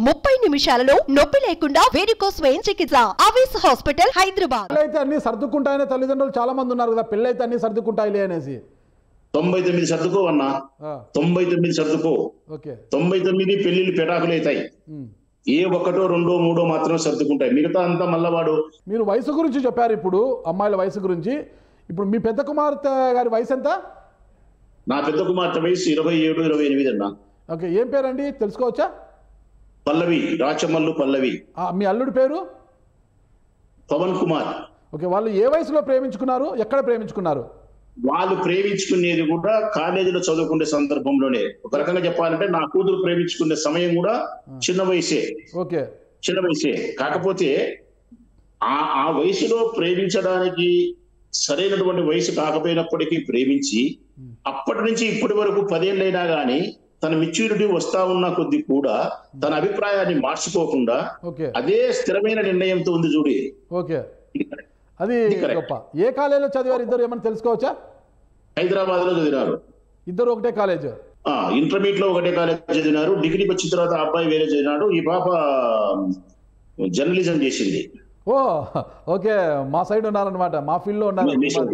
ముప్పై నిమిషాలలో నొప్పి లేకుండా వేడికోస్ స్వయం చికిత్స అవేస్ హాస్పిటల్ హైదరాబాద్ పెళ్ళైతే అన్ని సర్దుకుంటాయనే తల్లిదండ్రులు చాలా మంది ఉన్నారు కదా పెళ్ళైతే అన్ని సర్దుకుంటాయిలే అనేసి తొంభై తొమ్మిది సర్దుకో అన్నా ఆ, తొంభై తొమ్మిది సర్దుకో ఓకే తొంభై తొమ్మిది పెళ్లిళ్ళు పెటాకులు అవుతాయి ఉమ్. ఏ ఒకటో రెండో మూడో మాత్రం సర్దుకుంటాయి మిగతా అంతా మళ్ళా వాడు మీరు వయసు గురించి చెప్పారు ఇప్పుడు అమ్మాయిల వయసు గురించి ఇప్పుడు మీ పెద్ద కుమార్తె గారి వయసు ఎంత నా పెద్ద కుమార్తె వయసు ఇరవై ఏడు ఇరవై ఎనిమిది అన్న ఓకే ఏం పేరండి తెలుసుకోవచ్చా పల్లవి రాచమల్లు పల్లవి ఆ, మీ అల్లుడి పేరు పవన్ కుమార్ ఓకే వాళ్ళు ఏ వయసులో ప్రేమించుకున్నారు ఎక్కడ ప్రేమించుకున్నారు వాళ్ళు ప్రేమించుకునేది కూడా కాలేజీలో చదువుకునే సందర్భంలోనే ఒక రకంగా చెప్పాలంటే నా కూతురు ప్రేమించుకునే సమయం కూడా చిన్న వయసే ఓకే చిన్న వయసే కాకపోతే ఆ ఆ వయసులో ప్రేమించడానికి సరైనటువంటి వయసు కాకపోయినప్పటికీ ప్రేమించి అప్పటి నుంచి ఇప్పటి వరకు పదేళ్ళైనా గానీ తన మెచ్యూరిటీ వస్తా ఉన్న కొద్ది కూడా తన అభిప్రాయాన్ని మార్చుకోకుండా ఓకే అదే స్థిరమైన నిర్ణయంతో ఉంది చూడి ఓకే అది ఇది correct. గొప్ప ఏ కాలేజీలో చదివారు ఇద్దరు ఏమని తెలుసుకోవచ్చా హైదరాబాద్ లో చదివినారు ఇద్దరు ఒకటే కాలేజ్ ఆ ఇంటర్మీడియట్ లో ఒకటే కాలేజ్ చదివినారు డిగ్రీకి వచ్చిన తర్వాత ఆ అబ్బాయి వేరే చదివినాడు ఈ పాప జర్నలిజం చేసింది ఓ ఓకే మా సైడ్ ఉన్నారనమాట మా ఫీల్డ్ లో ఉన్నారు మీ side.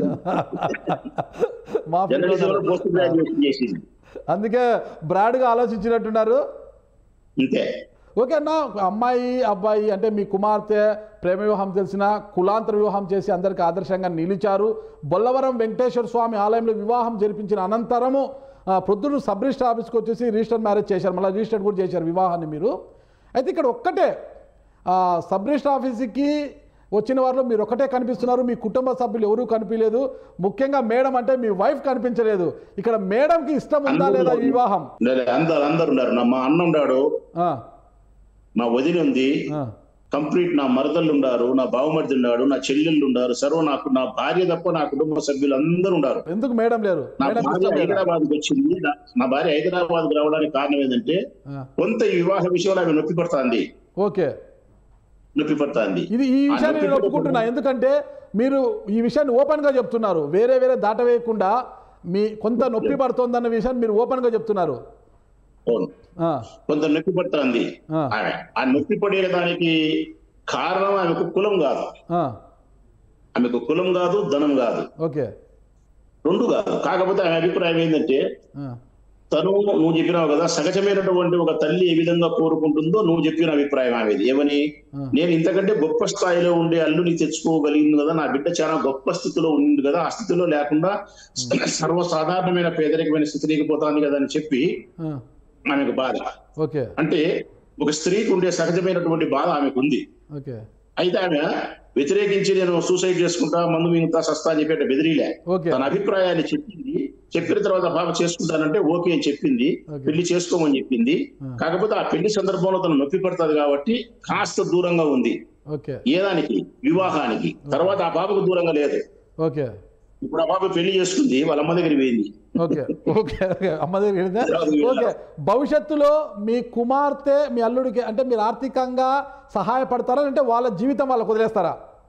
మా ఫీల్డ్ లో జర్నలిజం లో పోస్ట్ ఉన్నారు. గ్రాడ్యుయేషన్ చేసింది అందుకే బ్రాడ్గా ఆలోచించినట్టున్నారు అంతే ఓకే అన్న అమ్మాయి అబ్బాయి అంటే మీ కుమార్తె ప్రేమ వివాహం తెలిసిన కులాంతర వివాహం చేసి అందరికీ ఆదర్శంగా నిలిచారు బొల్లవరం వెంకటేశ్వర స్వామి ఆలయంలో వివాహం జరిపించిన అనంతరము ఆ, ప్రొద్దున సబ్ రిజిస్టర్ ఆఫీస్కి వచ్చేసి రిజిస్టర్ మ్యారేజ్ చేశారు మళ్ళీ రిజిస్టర్ కూడా చేశారు వివాహాన్ని మీరు అయితే ఇక్కడ ఒక్కటే ఆ, సబ్ రిజిస్టర్ ఆఫీస్కి వచ్చిన వారిలో మీరు ఒక్కటే కనిపిస్తున్నారు మీ కుటుంబ సభ్యులు ఎవరూ కనిపించలేదు ముఖ్యంగా మేడం అంటే మీ వైఫ్ కనిపించలేదు ఇక్కడ మేడంకి ఇష్టం ఉందా లేదా ఈ వివాహం లే- అందరు అందరు ఉన్నారు నా మా అన్న ఉన్నాడు ఆ, నా వదిన ఉంది ఆ, కంప్లీట్ నా మరదళ్ళు ఉన్నారు నా బావమరిది ఉన్నాడు నా చెల్లెళ్ళు ఉన్నారు సర్వ నాకు నా భార్య తప్ప నా కుటుంబ సభ్యులు అందరూ ఉన్నారు ఎందుకు మేడం లేరు నా మేడం భార్య ఇష్టం లేదా? హైదరాబాద్ వచ్చింది నా- నా భార్య హైదరాబాద్ రావడానికి కారణం ఏంటంటే ఆ, కొంత ఈ వివాహ విషయంలో ఆమె నొప్పి పడుతుంది ఓకే నొప్పి పడుతుంది ఇది ఈ విషయాన్ని నేను ఒప్పుకుంటున్నా ఎందుకంటే మీరు ఈ విషయాన్ని ఓపెన్ గా చెప్తున్నారు వేరే వేరే దాటవేయకుండా మీ కొంత నొప్పి పడుతోందన్న విషయాన్ని మీరు ఓపెన్ గా చెప్తున్నారు అవును ఆ, కొంత నొప్పి పడుతుంది ఆ. ఆమె ఆ నొప్పి పడేదానికి కారణం ఆమెకు కులం కాదు ఆ, ఆమెకు కులం కాదు ధనం కాదు ఓకే రెండు కాదు కాకపోతే ఆమె అభిప్రాయం ఏంటంటే ఆ, తను నువ్వు చెప్పినావు కదా సహజమైనటువంటి ఒక తల్లి ఏ విధంగా కోరుకుంటుందో నువ్వు చెప్పిన అభిప్రాయం ఆమెది ఏమని ఆ. నేను ఇంతకంటే గొప్ప స్థాయిలో ఉండే అల్లుని తెచ్చుకోగలిగింది కదా నా బిడ్డ చాలా గొప్ప స్థితిలో ఉంది కదా ఆ స్థితిలో లేకుండా సర్వసాధారణమైన పేదరికమైన స్థితిలోకి పోతాంది కదా అని చెప్పి ఆ, ఆమెకు బాధ ఓకే అంటే ఒక స్త్రీకి ఉండే సహజమైనటువంటి బాధ ఆమెకు ఉంది ఓకే అయితే ఆమె వ్యతిరేకించి నేను సూసైడ్ చేసుకుంటా మందు మిగతా సస్తా అని చెప్పేట బెదిరిలే ఓకే తన అభిప్రాయాన్ని చెప్పింది చెప్పిన తర్వాత బాబా చేసుకుంటానంటే ఓకే అని చెప్పింది Okay. పెళ్లి చేసుకోమని చెప్పింది Hmm. కాకపోతే ఆ పెళ్లి సందర్భంలో తను నొప్పి పడుతుంది కాబట్టి కాస్త దూరంగా ఉంది ఓకే ఏదానికి వివాహానికి తర్వాత ఆ బాబుకు దూరంగా లేదు ఓకే ఇప్పుడు ఆ బాబు పెళ్లి చేసుకుంది వాళ్ళ అమ్మ దగ్గర పోయింది ఓకే ఓకే ఓకే అమ్మ దగ్గర వెళ్ళిందా? ఓకే భవిష్యత్తులో మీ కుమార్తె మీ అల్లుడికి అంటే మీరు ఆర్థికంగా సహాయపడతారా అంటే వాళ్ళ జీవితం వాళ్ళకు వదిలేస్తారా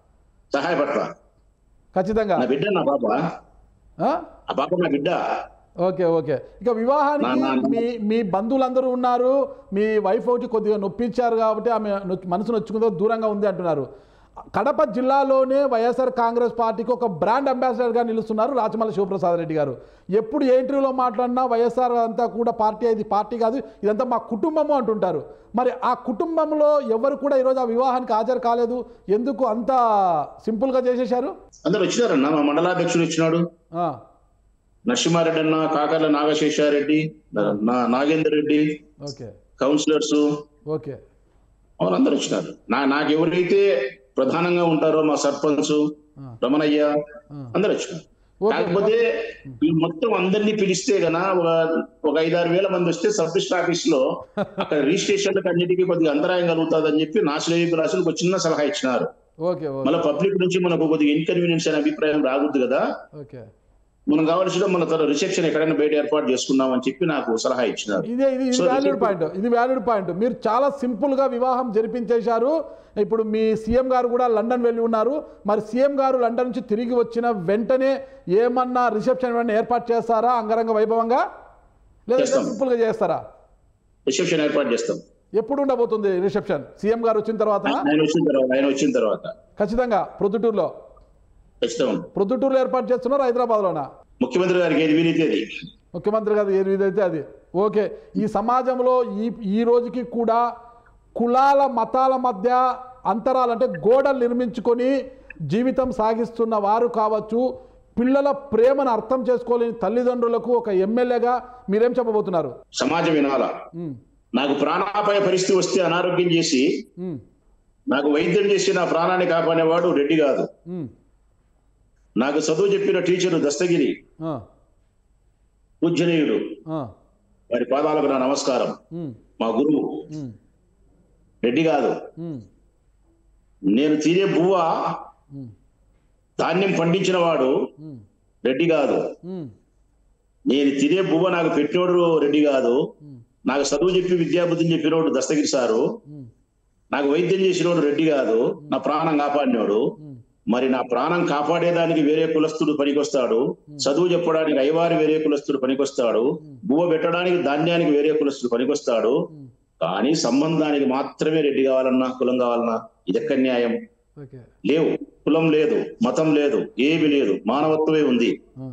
సహాయపడతా ఖచ్చితంగా నా బిడ్డ నా బాబా ఆ? ఆ బాబా నా బిడ్డ ఓకే ఓకే ఇక వివాహానికి నా- నా- మీ మీ బంధువులందరూ ఉన్నారు మీ వైఫ్ ఒకటి కొద్దిగా నొప్పించారు కాబట్టి ఆమె నొ- మనసు నొచ్చుకుందో దూరంగా ఉంది అంటున్నారు కడప జిల్లాలోనే వైఎస్ఆర్ కాంగ్రెస్ పార్టీకి ఒక బ్రాండ్ అంబాసిడర్గా నిలుస్తున్నారు రాచమల్ల శివప్రసాద్ రెడ్డి గారు ఎప్పుడు ఏ ఇంటర్వ్యూలో మాట్లాడినా వైఎస్ఆర్ అంతా కూడా పార్టీ ఇది పార్టీ కాదు ఇదంతా మా కుటుంబము అంటుంటారు మరి ఆ కుటుంబంలో ఎవరు కూడా ఈరోజు ఆ వివాహానికి హాజరు కాలేదు ఎందుకు అంత సింపుల్గా చేసేశారు అందరు వచ్చినారన్న మా మండలాధ్యక్షుడు వచ్చినాడు ఆ, నరసింహారెడ్డి అన్న కాకర్ల నాగశేషారెడ్డి నా Nagender Reddy okay councillors okay వాళ్ళందరూ వచ్చినారు నా నాకు ఎవరైతే ప్రధానంగా ఉంటారో మా సర్పంచ్ ఆ. రమణయ్య ఆ. అందరూ వచ్చినారు ఓకే. కాకపోతే ఈ మొత్తం అందరినీ పిలిస్తే గన ఒక ఒక ఐదారు వేల మంది వస్తే సబ్ డిస్ట్రిక్ట్ ఆఫీస్ లో అక్కడ రిజిస్ట్రేషన్లకు అన్నిటికీ కొద్దిగా అంతరాయం కలుగుతుంది అని చెప్పి నా శ్రేయభిలాషులకు ఒక చిన్న సలహా ఇచ్చినారు ఓకే ఓకే మళ్ళీ పబ్లిక్ నుంచి మనకు కొద్దిగా ఇన్కన్వీనియన్స్ అనే అభిప్రాయం రాకూడదు కదా ఓకే మనం కావాల్సిన మన తన రిసెప్షన్ ఎక్కడైనా బయట ఏర్పాటు చేసుకుందాం అని చెప్పి నాకు సలహా ఇచ్చినారు ఇదే ఇది ఇది So, వ్యాలిడ్ ఇది- పాయింట్ ఇది వ్యాలిడ్ పాయింట్ మీరు చాలా సింపుల్ గా వివాహం జరిపించేశారు ఇప్పుడు మీ సీఎం గారు కూడా లండన్ వెళ్ళి ఉన్నారు మరి సీఎం గారు లండన్ నుంచి తిరిగి వచ్చిన వెంటనే ఏమన్నా రిసెప్షన్ ఏమన్నా ఏర్పాటు చేస్తారా అంగరంగ వైభవంగా లేదా చేస్తాం. సింపుల్ గా చేస్తారా రిసెప్షన్ ఏర్పాటు చేస్తాం ఎప్పుడు ఉండబోతుంది రిసెప్షన్ సీఎం గారు వచ్చిన తర్వాత ఆయన వచ్చిన తర్వాత ఆయన వచ్చిన తర్వాత ఖచ్చితంగా ప్రొద్దుటూరులో ఖచ్చితంగా ప్రొద్దుటూరులో ఏర్పాటు చేస్తున్నారు హైదరాబాద్లోనా ముఖ్యమంత్రి గారికి ఏది వీలైతే అది ముఖ్యమంత్రి గారు ఏది విధైతే అది ఓకే ఈ సమాజంలో ఈ ఈ రోజుకి కూడా కులాల మతాల మధ్య అంతరాలు అంటే గోడలు నిర్మించుకొని జీవితం సాగిస్తున్న వారు కావచ్చు పిల్లల ప్రేమను అర్థం చేసుకోలేని తల్లిదండ్రులకు ఒక ఎమ్మెల్యేగా మీరేం చెప్పబోతున్నారు సమాజం వినాలా ఉమ్, నాకు ప్రాణాపాయ పరిస్థితి వస్తే అనారోగ్యం చేసి ఉమ్, నాకు వైద్యం చేసి నా ప్రాణాన్ని కాపాడేవాడు రెడ్డి కాదు ఉమ్, నాకు చదువు చెప్పిన టీచరు దస్తగిరి ఆ, పూజనీయుడు ఆ, వారి పాదాలకు నా నమస్కారం ఉమ్, మా గురువు ఉమ్, రెడ్డి కాదు ఉమ్, నేను తినే బువ్వ ఉమ్, ధాన్యం పండించిన వాడు ఉమ్, రెడ్డి కాదు ఉమ్, నేను తినే బువ్వ నాకు పెట్టినోడు రెడ్డి కాదు ఉమ్, నాకు చదువు చెప్పి విద్యాబుద్ధిని చెప్పినోడు దస్తగిరి సారు ఉమ్, నాకు వైద్యం చేసినోడు రెడ్డి కాదు నా ప్రాణం కాపాడినోడు ఉమ్, మరి నా ప్రాణం కాపాడేదానికి వేరే కులస్తుడు పనికొస్తాడు చదువు చెప్పడానికి అయ్యవారి వేరే కులస్తుడు పనికొస్తాడు బువ్వ పెట్టడానికి ధాన్యానికి వేరే కులస్తుడు పనికొస్తాడు ఉమ్. కానీ సంబంధానికి మాత్రమే రెడ్డి కావాలన్నా కులం కావాలన్నా ఇదెక్క న్యాయం ఓకే లేవు కులం లేదు మతం లేదు ఏమి లేదు మానవత్వమే ఉంది ఆ,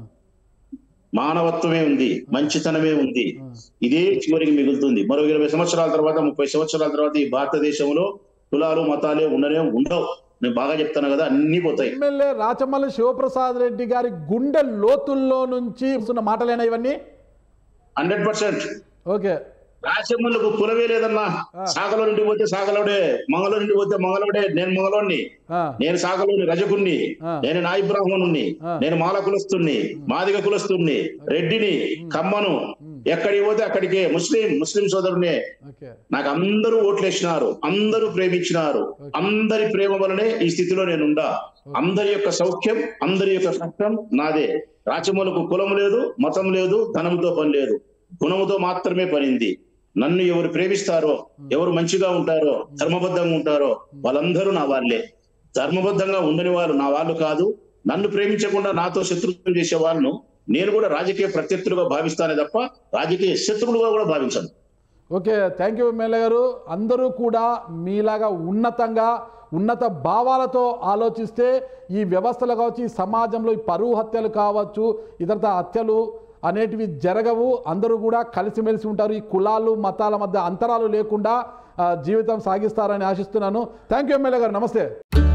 మానవత్వమే ఉంది మంచితనమే ఉంది ఆ. ఇదే చివరికి మిగులుతుంది మరో ఇరవై సంవత్సరాల తర్వాత ముప్పై సంవత్సరాల తర్వాత ఈ భారతదేశంలో కులాలు మతాలే ఉండనే ఉండవు నేను బాగా చెప్తాను కదా అన్ని పోతాయి ఎమ్మెల్యే రాచమల్లి శివప్రసాద్ రెడ్డి గారి గుండె లోతుల్లో నుంచి వస్తున్న మాటలేనా ఇవన్నీ హండ్రెడ్ పర్సెంట్ ఓకే రాజమల్లకు కులమే లేదన్నా సాగలో నుండి పోతే సాగలోడే మంగళూరు నుండి పోతే మంగళోడే నేను మంగళోడిని ఆ, నేను సాగలోని రజకుణ్ణి ఆ. నేను నాయి బ్రాహ్మణుణ్ణి ఆ. నేను మాల కులస్తుణ్ణి మాదిగ కులస్తుణ్ణి రెడ్డిని కమ్మను ఎక్కడికి పోతే అక్కడికే ముస్లిం ముస్లిం సోదరునే ఓకే నాకు అందరూ ఓట్లేసినారు అందరూ ప్రేమించినారు అందరి ప్రేమ వలనే ఈ స్థితిలో నేనుండా అందరి యొక్క సౌఖ్యం అందరి యొక్క కష్టం నాదే రాచమూలకు కులం లేదు మతం లేదు ధనంతో పని లేదు గుణముతో మాత్రమే పనింది నన్ను ఎవరు ప్రేమిస్తారో ఎవరు మంచిగా ఉంటారో ధర్మబద్ధంగా ఉంటారో వాళ్ళందరూ నా వాళ్ళే ధర్మబద్ధంగా ఉండని వాళ్ళు నా వాళ్ళు కాదు నన్ను ప్రేమించకుండా నాతో శత్రుత్వం చేసే వాళ్ళను నేను కూడా రాజకీయ ప్రత్యర్థులుగా భావిస్తానే తప్ప రాజకీయ శత్రువులుగా కూడా భావించను ఓకే థ్యాంక్ యూ ఎమ్మెల్యే గారు అందరూ కూడా మీలాగా ఉన్నతంగా ఉన్నత భావాలతో ఆలోచిస్తే ఈ వ్యవస్థలు కావచ్చు ఈ సమాజంలో ఈ పరువు హత్యలు కావచ్చు ఇతరత హత్యలు అనేటివి జరగవు అందరూ కూడా కలిసిమెలిసి ఉంటారు ఈ కులాలు మతాల మధ్య అంతరాలు లేకుండా ఆ, జీవితం సాగిస్తారని ఆశిస్తున్నాను థ్యాంక్ యూ ఎమ్మెల్యే గారు నమస్తే